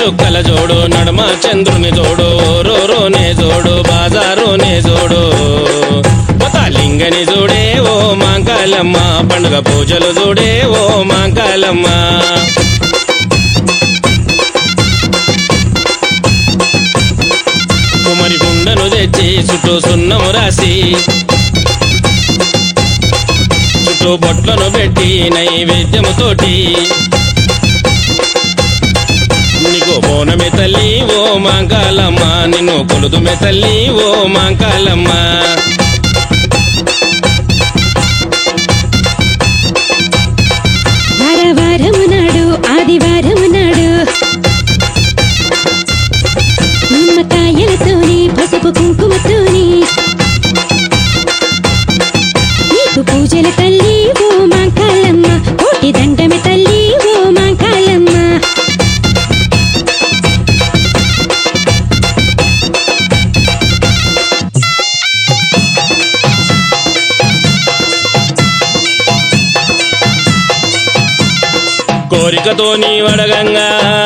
చుక్కల జోడు నడమ చంద్రుని జోడు రో రోనే జోడు బాజారునే జోడు లింగని జోడే ఓ మాంకాలమ్మ పండుగ పూజలు జోడే ఓ మాంకాలమ్మ కుమరి గుండను తెచ్చి చుట్టూ సున్నము రాసి చుట్టూ బొట్లను పెట్టి నైవేద్యముతోటి నీకు బోనమే తల్లి ఓ మాంకాలమ్మ నిన్ను కొలుదుమే తల్లి ఓ మాంకాలమ్మ వారవారము నాడు ఆదివారము నాడు నిమ్మకాయలతోని పసుపు కుంకుమతోని నీకు పూజల తల్లి ఓ మాంకాలమ్మ కోటి దండమే తల్లి ఓ మాంకాలమ్మ కోరికతో నీ వడగంగా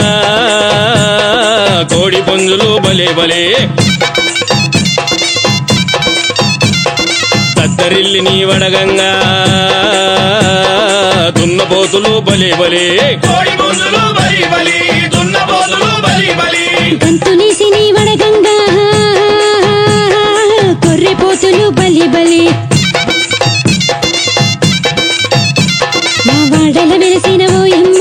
కోడి పుంజులు బలే బలే తద్దరిల్లి నీ వడగంగా దున్నపోతులు బలే బలే కోడి పుంజులు బలి బలి దున్నపోతులు బలి బలి గంతునేసి నీ వడగంగా కొర్రె పోతులు బలి బలి మా వాడల వెలిసిన ఓయమ్మ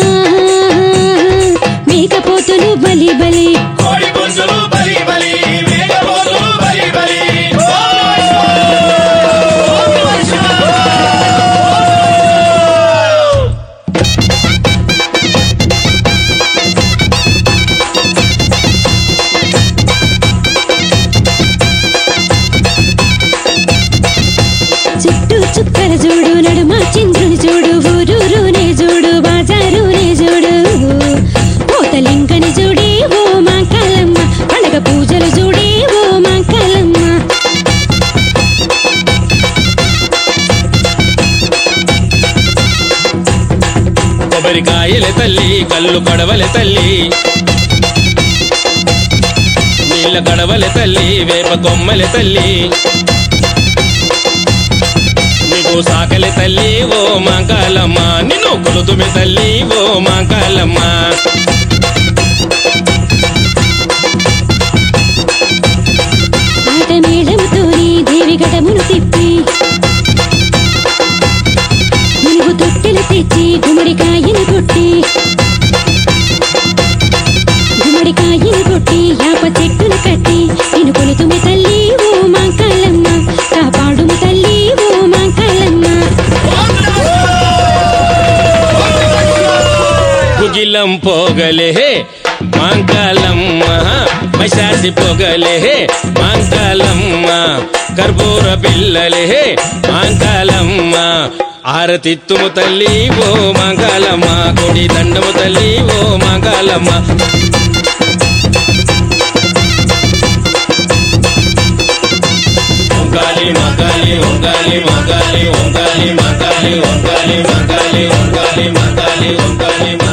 మేకపోతులు బలి బలి కోడి పుంజులు బలి బలి మేకపోతులు బలి బలి చుట్టూ చుక్కల చూడు నడుమ చంద్రుని చూడు ఊరూరునే చూడు బాజారునే చూడు పోతలింకని చూడే ఓ మాంకాలమ్మ పండగ పూజలు చూడే ఓ మాంకాలమ్మ కొబ్బరికాయల తల్లి కళ్ళు కడవలె తల్లి నీళ్ళ కడవలె తల్లి వేప కొమ్మలె తల్లి నీకు సాకలి తల్లి ఓ మాంకాలమ్మ నిన్ను కొలుతుమి తల్లి ఓ మాంకాలమ్మ ఆట మేళముతోని దేవి గడమును తిప్పి మునుగు తొట్టెలు తెచ్చి గుమ్మడికాయను కొట్టి గుమ్మడికాయను కొట్టి యాప చెట్టును కట్టి నేను కొలుతుమి తల్లి ఓ మాంకాలమ్మ కాపాడుము తల్లి ఓ మాంకాలమ్మ కుగిలం పోగలే మాంకాలమ్మ మైశాసి పొగలే మాంకాలమ్మ కర్పూర పిల్లలే మాంకాలమ్మ ఆరతిత్తుము తల్లి ఓ మాంకాలమ్మ కొడి దండము తల్లి ఓ మాంకాలమ్మ ఒంగాలి మగాలి ఒంగాలి మగాలి ఒంగాలి మగాలి ఒంగాలి మగాలి ఒంగాలి మగాలి ఒంగాలి